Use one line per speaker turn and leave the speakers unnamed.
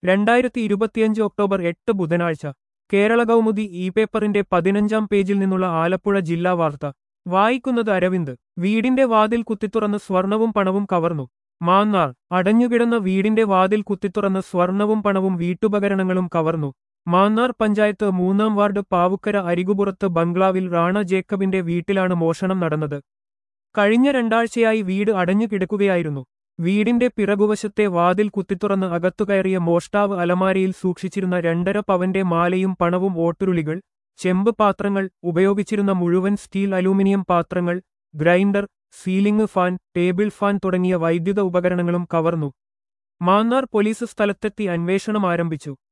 രണ്ടായിരത്തി ഇരുപത്തിയഞ്ച് ഒക്ടോബർ എട്ട് ബുധനാഴ്ച കേരള കൗമുദി ഇ പേപ്പറിന്റെ പതിനഞ്ചാം പേജിൽ നിന്നുള്ള ആലപ്പുഴ ജില്ലാ വാർത്ത വായിക്കുന്നത് അരവിന്ദ് വീടിന്റെ വാതിൽ കുത്തിത്തുറന്ന് സ്വർണവും പണവും കവർന്നു മാന്നാർ അടഞ്ഞുകിടന്ന വീടിന്റെ വാതിൽ കുത്തിത്തുറന്ന് സ്വർണവും പണവും വീട്ടുപകരണങ്ങളും കവർന്നു മാന്നാർ പഞ്ചായത്ത് മൂന്നാം വാർഡ് പാവുക്കര അരികുപുറത്ത് ബംഗ്ലാവിൽ റാണ ജേക്കബിന്റെ വീട്ടിലാണ് മോഷണം നടന്നത് കഴിഞ്ഞ രണ്ടാഴ്ചയായി വീട് അടഞ്ഞു കിടക്കുകയായിരുന്നു വീടിന്റെ പിറകുവശത്തെ വാതിൽ കുത്തിത്തുറന്ന് അകത്തുകയറിയ മോഷ്ടാവ് അലമാരയിൽ സൂക്ഷിച്ചിരുന്ന രണ്ടര പവന്റെ മാലയും പണവും ഓട്ടുരുളികൾ ചെമ്പ് പാത്രങ്ങൾ ഉപയോഗിച്ചിരുന്ന മുഴുവൻ സ്റ്റീൽ അലൂമിനിയം പാത്രങ്ങൾ grinder ceiling fan table fan തുടങ്ങിയ വൈദ്യുത ഉപകരണങ്ങളും കവർന്നു മാന്നാർ പോലീസ് സ്ഥലത്തെത്തി അന്വേഷണം ആരംഭിച്ചു